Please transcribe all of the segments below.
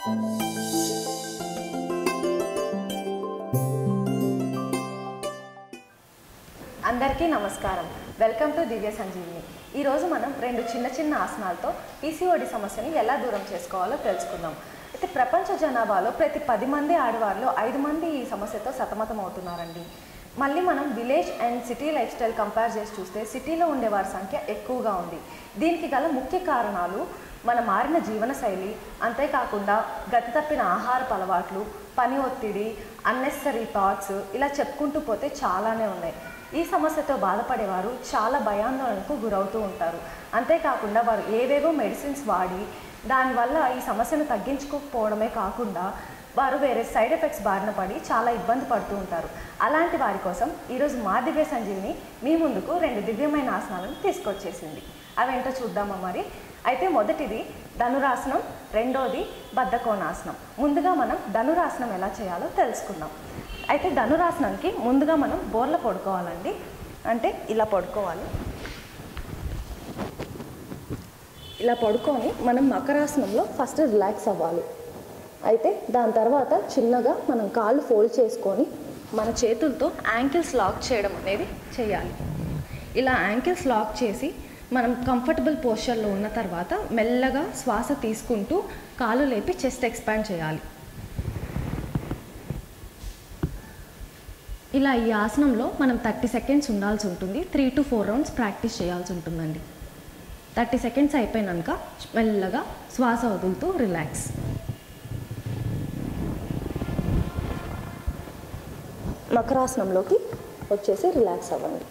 అందరికీ నమస్కారం welcome to దివ్య సంజీవిని ఈరోజు మనం రెండు చిన్న చిన్న ఆసనాలతో పీసీఓడి సమస్యని ఎలా దూరం చేసుకోవాలో తెలుసుకుందాం అయితే ప్రపంచ జనాభాలో ప్రతి పది మంది ఆడవారిలో ఐదు మంది ఈ సమస్యతో సతమతం అవుతున్నారండి మళ్ళీ మనం village and city life style compare చేసి చూస్తే సిటీలో ఉండే వారి సంఖ్య ఎక్కువగా ఉంది దీనికి గల ముఖ్య కారణాలు మన మారిన జీవనశైలి అంతేకాకుండా గతి తప్పిన ఆహారపు అలవాట్లు పని ఒత్తిడి అన్నెసరీ థాట్స్ ఇలా చెప్పుకుంటూ పోతే చాలానే ఉన్నాయి ఈ సమస్యతో బాధపడేవారు చాలా భయాందోళనకు గురవుతూ ఉంటారు అంతేకాకుండా వారు ఏవేవో మెడిసిన్స్ వాడి దానివల్ల ఈ సమస్యను తగ్గించుకోకపోవడమే కాకుండా వారు వేరే సైడ్ ఎఫెక్ట్స్ బారిన పడి చాలా ఇబ్బంది పడుతూ ఉంటారు అలాంటి వారి కోసం ఈరోజు మా దివ్య సంజీవిని మీ ముందుకు రెండు దివ్యమైన ఆసనాలను తీసుకొచ్చేసింది అవేంటో చూద్దామా మరి అయితే మొదటిది ధనురాసనం రెండోది బద్ధకోణాసనం ముందుగా మనం ధనురాసనం ఎలా చేయాలో తెలుసుకుందాం అయితే ధనురాసనంకి ముందుగా మనం బోర్ల పడుకోవాలండి అంటే ఇలా పడుకోవాలి ఇలా పడుకొని మనం మకరాసనంలో ఫస్ట్ రిలాక్స్ అవ్వాలి అయితే దాని తర్వాత చిన్నగా మనం కాళ్ళు ఫోల్డ్ చేసుకొని మన చేతులతో యాంకిల్స్ లాక్ చేయడం అనేది చేయాలి ఇలా యాంకిల్స్ లాక్ చేసి మనం కంఫర్టబుల్ పోస్చర్లో ఉన్న తర్వాత మెల్లగా శ్వాస తీసుకుంటూ కాలు లేపి చెస్ట్ ఎక్స్పాండ్ చేయాలి ఇలా ఈ ఆసనంలో మనం థర్టీ సెకండ్స్ ఉండాల్సి ఉంటుంది three to four rounds practice చేయాల్సి ఉంటుందండి థర్టీ సెకండ్స్ అయిపోయినాక మెల్లగా శ్వాస వదులుతూ రిలాక్స్ మకరాసనంలోకి వచ్చేసి రిలాక్స్ అవ్వండి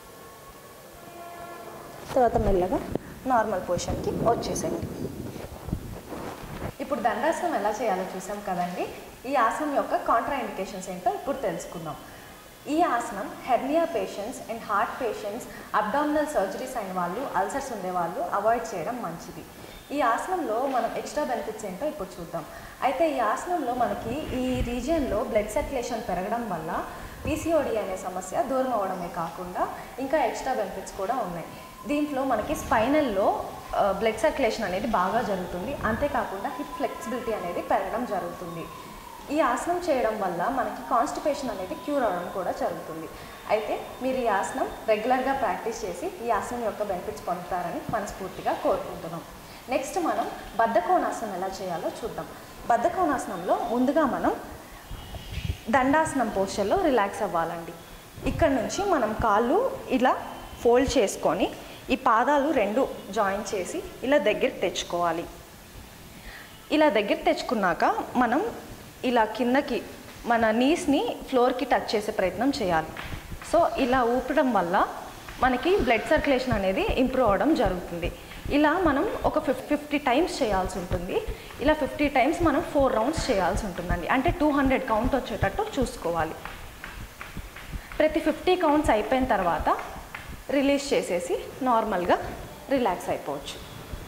తర్వాత మెల్లగా నార్మల్ పొజిషన్కి వచ్చేసేయండి ఇప్పుడు దండాసనం ఎలా చేయాలో చూసాం కదండి ఈ ఆసనం యొక్క కాంట్రా ఇండికేషన్స్ ఏంటో ఇప్పుడు తెలుసుకుందాం ఈ ఆసనం hernia patients and heart patients abdominal surgeries అయిన వాళ్ళు అల్సర్స్ ఉండేవాళ్ళు అవాయిడ్ చేయడం మంచిది ఈ ఆసనంలో మనం ఎక్స్ట్రా బెనిఫిట్స్ ఏంటో ఇప్పుడు చూద్దాం అయితే ఈ ఆసనంలో మనకి ఈ రీజియన్లో బ్లడ్ సర్క్యులేషన్ పెరగడం వల్ల పీసీఓడి అనే సమస్య దూరం అవడమే కాకుండా ఇంకా ఎక్స్ట్రా బెనిఫిట్స్ కూడా ఉన్నాయి దీంట్లో మనకి స్పైనల్లో బ్లడ్ సర్క్యులేషన్ అనేది బాగా జరుగుతుంది అంతేకాకుండా హిప్ ఫ్లెక్సిబిలిటీ అనేది పెరగడం జరుగుతుంది ఈ ఆసనం చేయడం వల్ల మనకి కాన్స్టిపేషన్ అనేది క్యూర్ అవ్వడం కూడా జరుగుతుంది అయితే మీరు ఈ ఆసనం రెగ్యులర్గా ప్రాక్టీస్ చేసి ఈ ఆసనం యొక్క బెనిఫిట్స్ పొందుతారని మనస్ఫూర్తిగా కోరుకుంటున్నాం నెక్స్ట్ మనం బద్ధకోణాసనం ఎలా చేయాలో చూద్దాం బద్ధకోణాసనంలో ముందుగా మనం దండాసనం పోస్చర్లో రిలాక్స్ అవ్వాలండి ఇక్కడ నుంచి మనం కాళ్ళు ఇలా ఫోల్డ్ చేసుకొని ఈ పాదాలు రెండు జాయిన్ చేసి ఇలా దగ్గరికి తెచ్చుకోవాలి ఇలా దగ్గర తెచ్చుకున్నాక మనం ఇలా కిందకి మన నీస్ని ఫ్లోర్కి టచ్ చేసే ప్రయత్నం చేయాలి సో ఇలా ఊపడం వల్ల మనకి బ్లడ్ సర్క్యులేషన్ అనేది ఇంప్రూవ్ అవ్వడం జరుగుతుంది ఇలా మనం ఒక ఫిఫ్ ఫిఫ్టీ టైమ్స్ చేయాల్సి ఉంటుంది ఇలా ఫిఫ్టీ టైమ్స్ మనం ఫోర్ రౌండ్స్ చేయాల్సి ఉంటుందండి అంటే టూ హండ్రెడ్ కౌంట్ వచ్చేటట్టు చూసుకోవాలి ప్రతి ఫిఫ్టీ కౌంట్స్ అయిపోయిన తర్వాత రిలీజ్ చేసేసి నార్మల్గా రిలాక్స్ అయిపోవచ్చు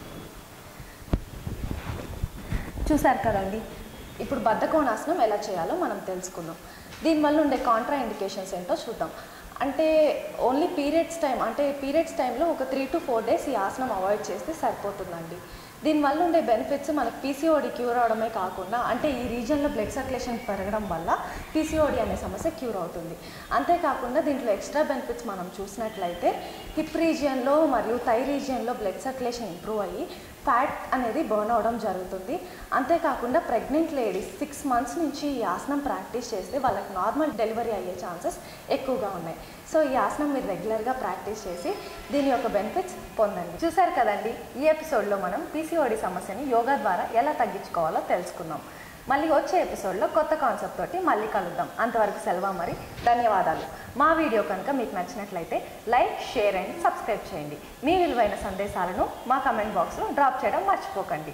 చూసారు కదండి ఇప్పుడు బద్ధకోణాసనం ఎలా చేయాలో మనం తెలుసుకుందాం దీనివల్ల ఉండే కాంట్రా ఇండికేషన్స్ ఏంటో చూద్దాం అంటే ఓన్లీ పీరియడ్స్ టైం అంటే పీరియడ్స్ టైంలో ఒక త్రీ టు ఫోర్ డేస్ ఈ ఆసనం అవాయిడ్ చేస్తే సరిపోతుందండి దీనివల్ల ఉండే బెనిఫిట్స్ మనకి పీసీఓడి క్యూర్ అవడమే కాకుండా అంటే ఈ రీజియన్లో బ్లడ్ సర్క్యులేషన్ పెరగడం వల్ల పీసీఓడి అనే సమస్య క్యూర్ అవుతుంది అంతేకాకుండా దీంట్లో ఎక్స్ట్రా బెనిఫిట్స్ మనం చూసినట్లయితే హిప్ రీజియన్లో మరియు థై రీజియన్లో బ్లడ్ సర్క్యులేషన్ ఇంప్రూవ్ అయ్యి ఫ్యాట్ అనేది బర్న్ అవడం జరుగుతుంది అంతేకాకుండా ప్రెగ్నెంట్ లేడీస్ సిక్స్ మంత్స్ నుంచి ఈ ఆసనం ప్రాక్టీస్ చేస్తే వాళ్ళకి నార్మల్ డెలివరీ అయ్యే ఛాన్సెస్ ఎక్కువగా ఉన్నాయి సో ఈ ఆసనం మీరు రెగ్యులర్గా ప్రాక్టీస్ చేసి దీని యొక్క బెనిఫిట్స్ పొందండి చూసారు కదండి ఈ ఎపిసోడ్లో మనం పీసీఓడి సమస్యని యోగా ద్వారా ఎలా తగ్గించుకోవాలో తెలుసుకుందాం మళ్ళీ వచ్చే ఎపిసోడ్లో కొత్త కాన్సెప్ట్ తోటి మళ్ళీ కలుద్దాం అంతవరకు సెలవు మరి ధన్యవాదాలు మా వీడియో కనుక మీకు నచ్చినట్లయితే లైక్ షేర్ అండ్ సబ్స్క్రైబ్ చేయండి మీ విలువైన సందేశాలను మా కమెంట్ బాక్స్లో డ్రాప్ చేయడం మర్చిపోకండి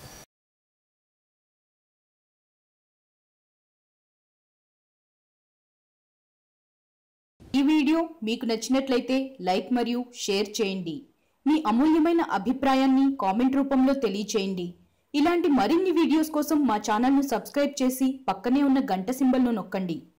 ఈ వీడియో మీకు నచ్చినట్లయితే లైక్ మరియు షేర్ చేయండి మీ అమూల్యమైన అభిప్రాయాన్ని కామెంట్ రూపంలో తెలియచేయండి ఇలాంటి మరిన్ని వీడియోస్ కోసం మా ఛానల్ను సబ్స్క్రైబ్ చేసి పక్కనే ఉన్న గంట సింబల్ను నొక్కండి